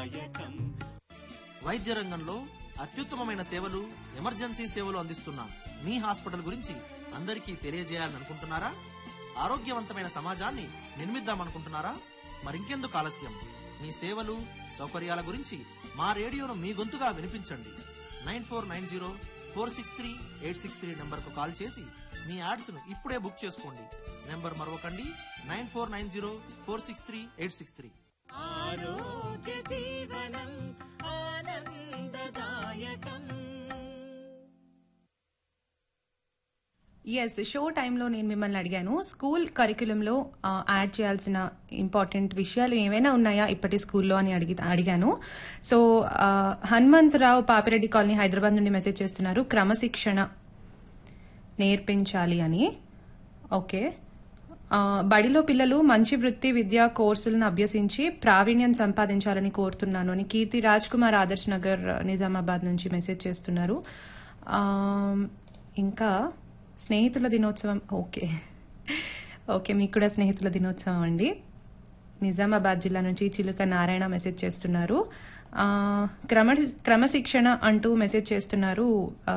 దాయకం వైద్య రంగంలో అత్యుత్తమమైన సేవలు ఎమర్జెన్సీ సేవలు అందిస్తున్న మీ హాస్పిటల్ గురించి అందరికీ తెలియజేయాలని అనుకుంటున్నారా ఆరోగ్యవంతమైన సమాజాన్ని నిర్మిద్దామనుకుంటున్నారా మరింకెందుకు ఆలస్యం మీ సేవలు సౌకర్యాల గురించి మా రేడియోను మీ గొంతుగా వినిపించండి nine four nine zero four six three eight six three నెంబర్కు కాల్ చేసి మీ యాడ్స్ను ఇప్పుడే బుక్ చేసుకోండి నెంబర్ మరొకండి nine four nine zero four six three eight six three ఆరోగ్య జీవనం ఆనందదాయకం ఎస్ షో టైంలో నేను మిమ్మల్ని అడిగాను స్కూల్ కరికులంలో యాడ్ చేయాల్సిన ఇంపార్టెంట్ విషయాలు ఏమైనా ఉన్నాయా ఇప్పటి స్కూల్లో అని అడిగి అడిగాను సో ఆ, హనుమంతరావు పాపిరెడ్డి కాలనీ హైదరాబాద్ నుండి మెసేజ్ చేస్తున్నారు క్రమశిక్షణ నేర్పించాలి అని ఓకే ఆ, బడిలో పిల్లలు మంచి వృత్తి విద్యా కోర్సులను అభ్యసించి ప్రావీణ్యం సంపాదించాలని కోరుతున్నాను అని కీర్తి రాజ్ కుమార్ ఆదర్శ్ నగర్ నిజామాబాద్ నుంచి మెసేజ్ చేస్తున్నారు ఆ, ఇంకా స్నేహితుల దినోత్సవం ఓకే ఓకే మీకు కూడా స్నేహితుల దినోత్సవం అండి నిజామాబాద్ జిల్లా నుంచి చిలుక నారాయణ మెసేజ్ చేస్తున్నారు ఆ, క్రమ క్రమశిక్షణ అంటూ మెసేజ్ చేస్తున్నారు ఆ,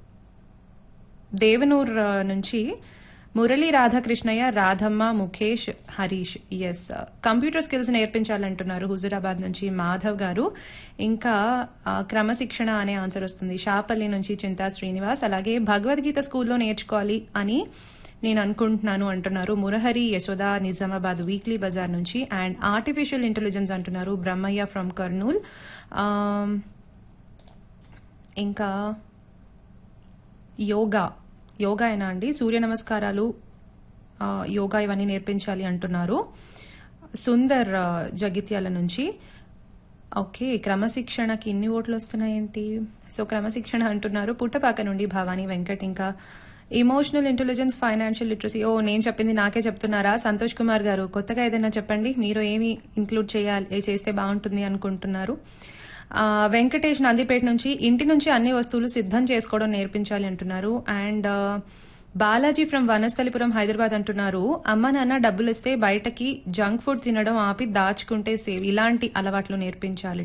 దేవనూర్ ఆ, నుంచి Murali Radhakrishnaiah Radhamma Mukesh Harish S computer skills నేర్పించాలంటున్నారు హుజురాబాద్ నుంచి మాధవ్ గారు ఇంకా ఆ, క్రమశిక్షణ అనే ఆన్సర్ వస్తుంది షాపల్లి నుంచి చింతా శ్రీనివాస్ అలాగే భగవద్గీత స్కూల్లో నేర్చుకోవాలి అని నేను అనుకుంటున్నాను అంటున్నారు మురహరి యశోద నిజామాబాద్ వీక్లీ బజార్ నుంచి అండ్ ఆర్టిఫిషియల్ ఇంటెలిజెన్స్ అంటున్నారు బ్రహ్మయ్య ఫ్రమ్ కర్నూల్ ఆమ్, ఇంకా యోగా యోగా అయినా అండి సూర్య నమస్కారాలు ఆ, యోగా ఇవన్నీ నేర్పించాలి అంటున్నారు సుందర్ ఆ, జగిత్యాల నుంచి ఓకే క్రమశిక్షణకి ఇన్ని ఓట్లు వస్తున్నాయేంటి సో క్రమశిక్షణ అంటున్నారు పుట్టపాక నుండి భవానీ వెంకట్ ఇంకా ఇమోషనల్ ఇంటెలిజెన్స్ ఫైనాన్షియల్ లిటరసీ ఓ నేను చెప్పింది నాకే చెప్తున్నారా సంతోష్ కుమార్ గారు కొత్తగా ఏదైనా చెప్పండి మీరు ఏమి ఇంక్లూడ్ చేయాలి చేస్తే బాగుంటుంది అనుకుంటున్నారు ఆ, వెంకటేష్ నందిపేట నుంచి ఇంటి నుంచి అన్ని వస్తువులు సిద్ధం చేసుకోవడం నేర్పించాలి అంటున్నారు అండ్ ఆ, బాలాజీ ఫ్రమ్ వనస్థలిపురం హైదరాబాద్ అంటున్నారు అమ్మ నాన్న డబ్బులు ఇస్తే బయటకి జంక్ ఫుడ్ తినడం ఆపి దాచుకుంటే సేవ్ ఇలాంటి అలవాట్లు నేర్పించాలి